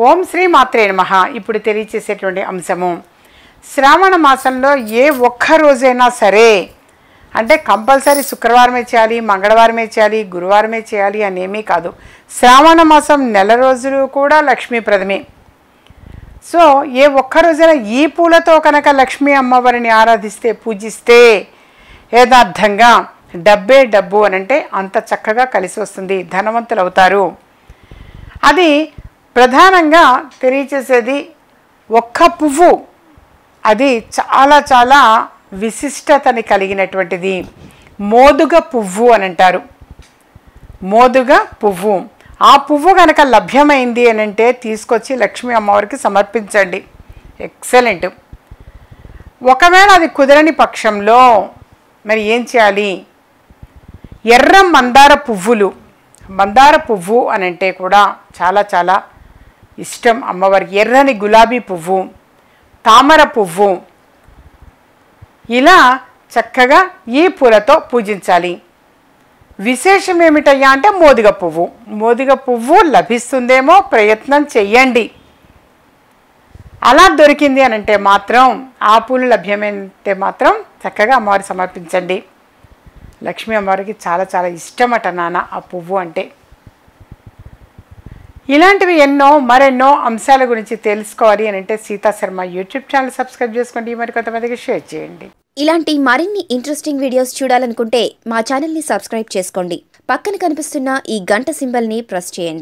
ఓం శ్రీ మాత్రే నమః ఇప్పుడు తెలియచేసేటువంటి అంశము శ్రావణ మాసంలో ఏ ఒక్క రోజైనా సరే అంటే కంపల్సరీ శుక్రవారమే చేయాలి మంగళవారమే చేయాలి గురువారమే చేయాలి అనేమీ కాదు శ్రావణ మాసం నెల రోజులు కూడా లక్ష్మీప్రదమే సో ఏ ఒక్క రోజైనా ఈ పూలతో కనుక లక్ష్మీ అమ్మవారిని ఆరాధిస్తే పూజిస్తే యథార్థంగా డబ్బే డబ్బు అని అంటే అంత చక్కగా కలిసి వస్తుంది ధనవంతులు అవుతారు అది ప్రధానంగా తెలియచేసేది ఒక్క పువ్వు అది చాలా చాలా విశిష్టతని కలిగినటువంటిది మోదుగ పువ్వు అని అంటారు మోదుగ పువ్వు ఆ పువ్వు కనుక లభ్యమైంది అని అంటే తీసుకొచ్చి లక్ష్మీ అమ్మవారికి సమర్పించండి ఎక్సలెంట్ ఒకవేళ అది కుదరని పక్షంలో మరి ఏం చేయాలి ఎర్ర మందార పువ్వులు మందార పువ్వు అని అంటే కూడా చాలా చాలా ఇష్టం అమ్మవారికి ఎర్రని గులాబీ పువ్వు తామర పువ్వు ఇలా చక్కగా ఈ పూలతో పూజించాలి విశేషం ఏమిటయ్యా అంటే మోదిగ పువ్వు మోదిగ పువ్వు లభిస్తుందేమో ప్రయత్నం చెయ్యండి అలా దొరికింది అని అంటే మాత్రం ఆ పూలు లభ్యమైతే మాత్రం చక్కగా అమ్మవారికి సమర్పించండి లక్ష్మీ అమ్మవారికి చాలా చాలా ఇష్టమట నాన్న ఆ పువ్వు అంటే ఇలాంటివి ఎన్నో మరెన్నో అంశాల గురించి తెలుసుకోవాలి అని అంటే Sita Sharma YouTube channel subscribe చేసుకోండి మరి కొంతమందికి షేర్ చేయండి ఇలాంటి మరిన్ని ఇంట్రెస్టింగ్ వీడియోస్ చూడాలనుకుంటే మా ఛానల్ని సబ్స్క్రైబ్ చేసుకోండి పక్కన కనిపిస్తున్న ఈ గంట సింబల్ని ప్రెస్ చేయండి